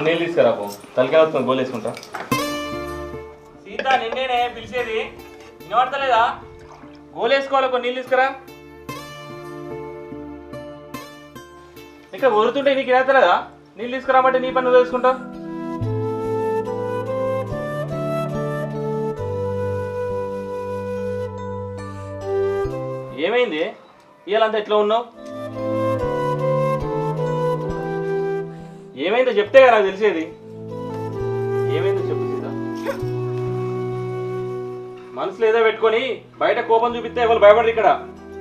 కొన్ని నీళ్ళు తీసుకురా పో తలకాయ వస్తుంది గోలు వేసుకుంటా సీత నిన్నేనే పిలిచేది వినబడతలేదా గోలు వేసుకోవాలి కొన్ని నీళ్ళు తీసుకురా ఇక్కడ ఊరుతుంటే నీకు వినతలేదా నీళ్ళు తీసుకురామంటే నీ పని నువ్వు వేసుకుంటావు ఏమైంది ఇవాళంతా ఎట్లా ఉన్నావు ఏమైందో చెప్తే కదా నాకు తెలిసేది ఏమైందో చెప్పు సీత మనసులో ఏదో పెట్టుకొని బయట కోపం చూపిస్తే ఎవరు భయపడరు ఇక్కడ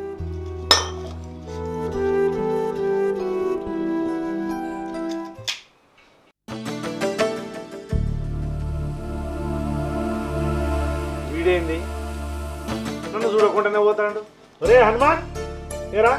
వీడేంది నన్ను చూడకుండానే పోతాడు ఒరే హనుమాన్ ఏరా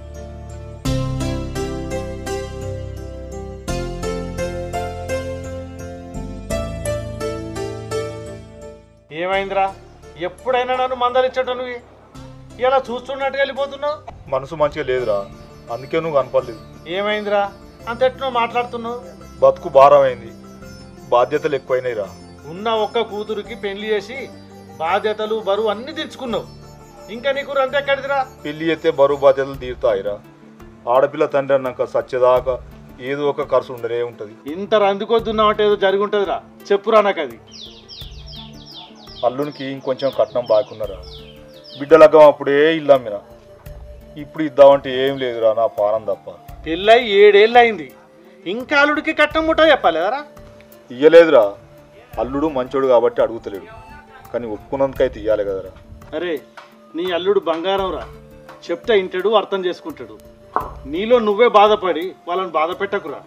ఏమైందిరా ఎప్పుడైనా నన్ను మందలిచ్చట నువ్వు ఇలా చూస్తున్నట్టుగా వెళ్ళిపోతున్నావు మనసు మంచిగా లేదురా అందుకే నువ్వు కనపడలేదు ఏమైందిరా అంత ఎట్నో మాట్లాడుతున్నావు బతుకు భారమైంది బాధ్యతలు ఎక్కువైనాయిరా ఉన్న ఒక్క కూతురికి పెళ్లి చేసి బాధ్యతలు బరువు అన్ని తెచ్చుకున్నావు ఇంకా నీకు రంత ఎక్కడిదిరా పెళ్లి అయితే బరువు బాధ్యతలు తీరుతాయిరా ఆడపిల్ల తండ్రి అన్నాక సత్యదాకా ఏదో ఒక ఖర్చు ఉండనే ఉంటుంది ఇంత రందుకొద్దున్నావంటే ఏదో జరిగి ఉంటుందిరా చెప్పురా నాకు అది అల్లునికి ఇంకొంచెం కట్నం బాగున్నారా బిడ్డలగ్గం అప్పుడే ఇల్లమ్మిన ఇప్పుడు ఇద్దామంటే ఏం లేదురా నా పానం తప్ప పెళ్ళై ఏడేళ్ళు అయింది ఇంకా అల్లుడికి కట్నం ముట్టా చెప్పాలేదరా ఇయ్యలేదురా అల్లుడు మంచోడు కాబట్టి అడుగుతలేడు కానీ ఒప్పుకున్నందుకైతే ఇయ్యాలి కదరా అరే నీ అల్లుడు బంగారం రా చెప్తే ఇంటాడు అర్థం చేసుకుంటాడు నీలో నువ్వే బాధపడి వాళ్ళని బాధ పెట్టకురా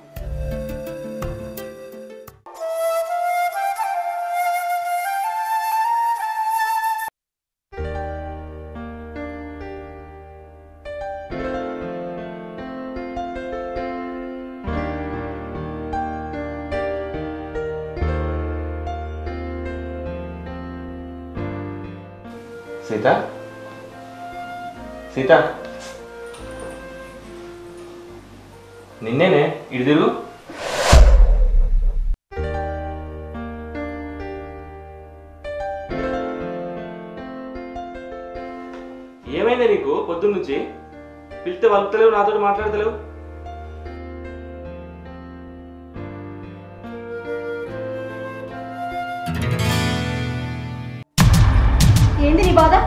సీత సీత నిన్నేనే ఇటు తిరుగు ఏమైంది నీకు పొద్దున్న నుంచి పిలిస్తే వలుపుతలేవు నాతో మాట్లాడతలేవు ఏంది నీ బాధ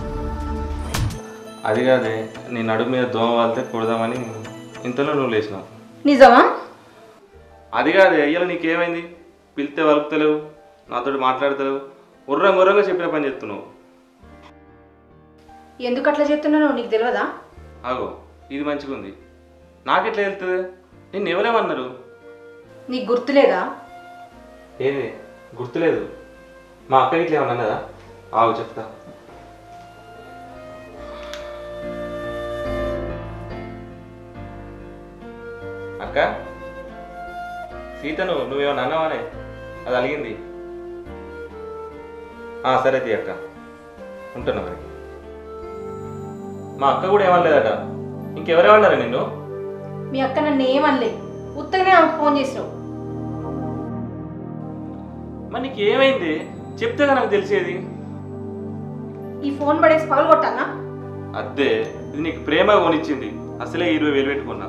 అది కాదే నీ నడుము మీద దోమ వాళ్తే కొడదామని ఇంతలో నువ్వు లేచినావు నిజమా అది కాదే అయ్యలో నీకేమైంది పిలిస్తే వలుపుతలేవు నాతో మాట్లాడతలేవు ఉర్రం ఉర్రంగా చెప్పిన పని చెప్తున్నావు ఎందుకు అట్లా చెప్తున్నానో నీకు తెలియదా ఆగో ఇది మంచిగా ఉంది నాకెట్లా వెళ్తుంది నిన్ను ఎవరేమన్నారు నీకు గుర్తులేదా ఏది గుర్తులేదు మా అక్క ఇట్లా ఏమన్నా అన్నదా ఆగు చెప్తా అక్క సీతను నువ్వేమన్నా అన్నావానే అది అలిగింది ఆ, సరే తీ అక్క ఉంటున్నా మరి మా అక్క కూడా ఏమనలేదట ఇంకెవరేమన్నారా నిన్ను మీ అక్క నన్ను ఏమనలే ఉత్తగానే ఆమెకు ఫోన్ చేసినావు మరి నీకు ఏమైంది చెప్తేగా నాకు తెలిసేది ఈ ఫోన్ పడేసి పగలు కొట్టానా అద్దే ఇది నీకు ప్రేమ కొనిచ్చింది అసలే ఇరవై వేలు పెట్టుకున్నా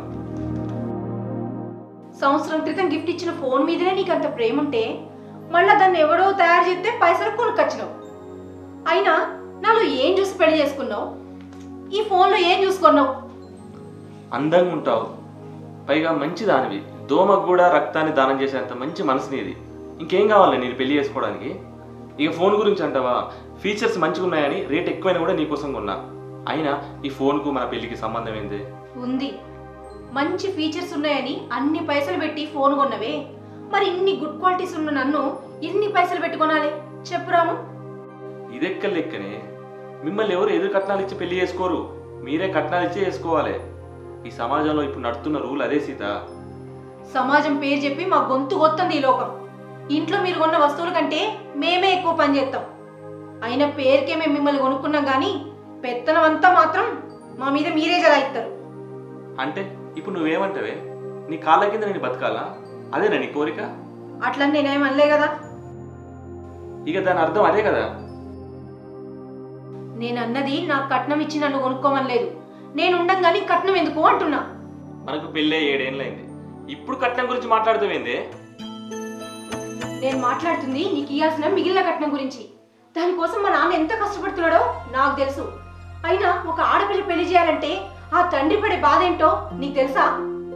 సంవత్సరం క్రితం గిఫ్ట్ ఇచ్చిన ఫోన్ మీదనే నీకు అంత ప్రేమ ఉంటే మళ్ళా దాన్ని ఎవడో తయారు చేస్తే పైసలు కొనుక్కొచ్చినావు అయినా నాలో ఏం చూసి పెళ్లి చేసుకున్నావు ఈ ఫోన్లో ఏం చూసుకున్నావు అందంగా ఉంటావు పైగా మంచి దానివి దోమకు కూడా రక్తాన్ని దానం చేసేంత మంచి మనసు నీది ఇంకేం కావాలి నేను పెళ్లి చేసుకోవడానికి ఇక ఫోన్ గురించి అంటావా ఫీచర్స్ మంచిగా ఉన్నాయని రేట్ ఎక్కువైనా కూడా నీకోసం కొన్నా అయినా ఈ ఫోన్కు మన పెళ్లికి సంబంధం ఏంది ఉంది మంచి ఫీచర్స్ ఉన్నాయని అన్ని పైసలు పెట్టి ఫోన్ కొన్నవే మరి ఇన్ని గుడ్ క్వాలిటీస్ ఉన్న నన్ను ఎన్ని పైసలు పెట్టి కొనాలి చెప్పు రాము ఇదెక్క లెక్కనే మిమ్మల్ని ఎవరు ఎదురు కట్నాలు ఇచ్చి పెళ్లి చేసుకోరు మీరే కట్నాలు ఇచ్చి చేసుకోవాలి ఈ సమాజంలో ఇప్పుడు నడుస్తున్న రూల్ అదే సీత సమాజం పేరు చెప్పి మా గొంతు గొత్తంది ఈ లోకం ఇంట్లో మీరు కొన్న వస్తువుల కంటే మేమే ఎక్కువ పని చేస్తాం అయిన పేరుకే మేము మిమ్మల్ని కొనుక్కున్నాం కానీ పెత్తనం అంతా మాత్రం మా మీద మీరే జలాయిస్తారు అంటే ఇప్పుడు నువ్వేమంటావే నీ కాళ్ళ కింద నేను బతకాలా అదేనా నీ కోరిక అట్లని నేనేం అనలే కదా ఇక దాని అర్థం అదే కదా నేను అన్నది నాకు కట్నం ఇచ్చి నన్ను కొనుక్కోమనలేదు నేను ఉండంగాని కట్నం ఎందుకు అంటున్నా మనకు పెళ్ళే ఏడేళ్ళైంది ఇప్పుడు కట్నం గురించి మాట్లాడుతావేందే నేను మాట్లాడుతుంది నీకు ఇయ్యాల్సిన మిగిలిన కట్నం గురించి దానికోసం మా నాన్న ఎంత కష్టపడుతున్నాడో నాకు తెలుసు అయినా ఒక ఆడపిల్ల పెళ్లి చేయాలంటే ఆ తండ్రి పడే బాధ ఏంటో నీకు తెలుసా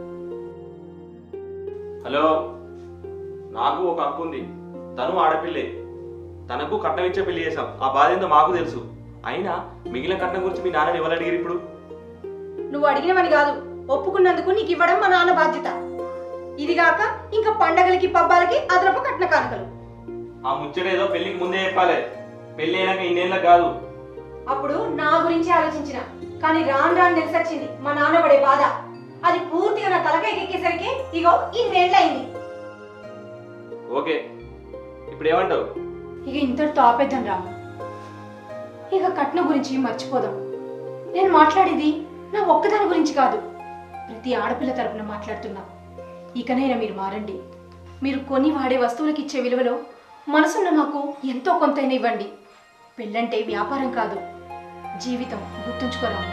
హలో నాకు ఒక అక్కు ఉంది తను ఆడపిల్లే తనకు కట్నం ఇచ్చే పెళ్లి చేశాం ఆ బాధ ఏందో మాకు తెలుసు అయినా మిగిలిన కట్నం గురించి మీ నాన్నని ఎవరు అడిగారు ఇప్పుడు నువ్వు అడిగినవని కాదు ఒప్పుకున్నందుకు నీకు ఇవ్వడం మా నాన్న బాధ్యత ఇదిగాక ఇంకా పండగలకి పబ్బాలకి అదనపు కట్న కానుకలు ఆ ముచ్చటేదో పెళ్లికి ముందే చెప్పాలి పెళ్లి అయినాక ఇన్నేళ్ళకి కాదు అప్పుడు నా గురించి ఆలోచించిన కానీ రాను రాను తెలిసొచ్చింది మా నాన్న పడే బాధ అది పూర్తిగా నా తలకాయకి ఎక్కేసరికి ఇగో ఇన్నేళ్ళయింది ఓకే ఇప్పుడు ఏమంటావు ఇక ఇంతటితో ఆపేద్దాం రాము ఇక కట్నం గురించి మర్చిపోదాం నేను మాట్లాడేది నా ఒక్కదాని గురించి కాదు ప్రతి ఆడపిల్ల తరపున మాట్లాడుతున్నా ఇకనైనా మీరు మారండి మీరు కొని వాడే వస్తువులకు ఇచ్చే విలువలో మనసున్న మాకు ఎంతో కొంతైనా ఇవ్వండి పెళ్ళంటే వ్యాపారం కాదు జీవితం గుర్తుంచుకోరాము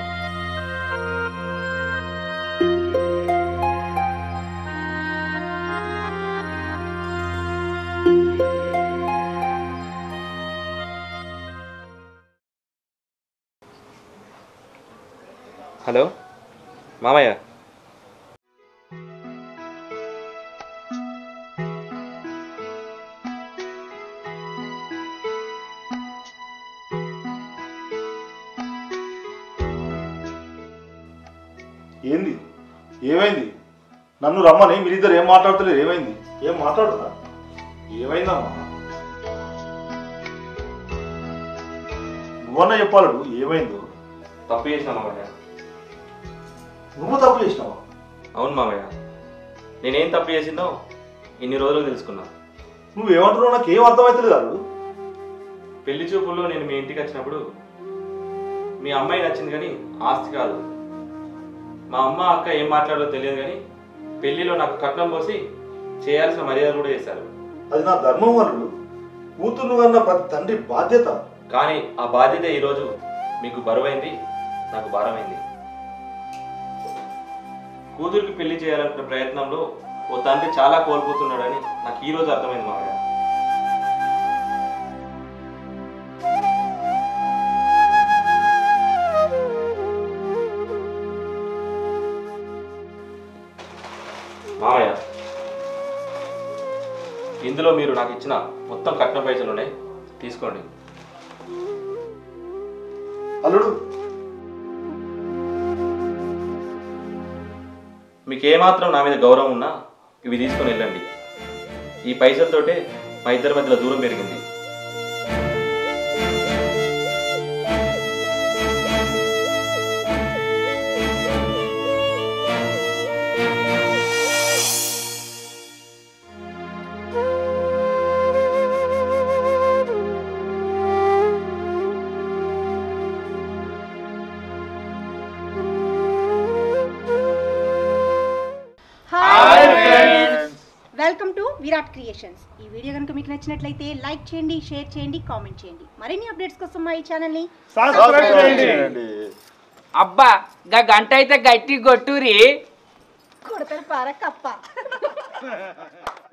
హలో మామయ్య ఏంది ఏమైంది నన్ను రమ్మని మీరిద్దరు ఏం మాట్లాడతలేరు ఏమైంది ఏం మాట్లాడరా ఏమైందమ్మా నువ్వన్నా చెప్పాలడు ఏమైందో తప్పు చేసిన మామయ్య నువ్వు తప్పు చేసినావా అవును మామయ్య నేనేం తప్పు చేసిందో ఇన్ని రోజులు తెలుసుకున్నా నువ్వేమంటున్నావు నాకు ఏం అర్థమవుతలేదు అల్లుడు పెళ్లి చూపుల్లో నేను మీ ఇంటికి వచ్చినప్పుడు మీ అమ్మాయి నచ్చింది కానీ ఆస్తి కాదు మా అమ్మ అక్క ఏం మాట్లాడో తెలియదు కానీ పెళ్లిలో నాకు కట్నం పోసి చేయాల్సిన మర్యాదలు కూడా చేశారు అది నా ధర్మం అల్లుడు కూతుర్ను కన్నా ప్రతి తండ్రి బాధ్యత కానీ ఆ బాధ్యత ఈరోజు మీకు బరువైంది నాకు భారమైంది కూతురికి పెళ్లి చేయాలనుకున్న ప్రయత్నంలో ఓ తండ్రి చాలా కోల్పోతున్నాడని నాకు ఈ రోజు అర్థమైంది మామయ్య మామయ్య ఇందులో మీరు నాకు ఇచ్చిన మొత్తం కట్న పైసలు ఉన్నాయి తీసుకోండి అల్లుడు మీకు ఏమాత్రం నా మీద గౌరవం ఉన్నా ఇవి తీసుకొని వెళ్ళండి ఈ పైసలతోటే మా ఇద్దరి మధ్యలో దూరం పెరిగింది వెల్కమ్ టు విరాట్ క్రియేషన్స్ ఈ వీడియో కనుక మీకు నచ్చినట్లయితే లైక్ చేయండి షేర్ చేయండి కామెంట్ చేయండి మరిన్ని అప్డేట్స్ కోసం మా ఈ ఛానల్ని సబ్స్క్రైబ్ చేయండి అబ్బా గా గంట అయితే గట్టి కొట్టురి కొడతారు పార కప్ప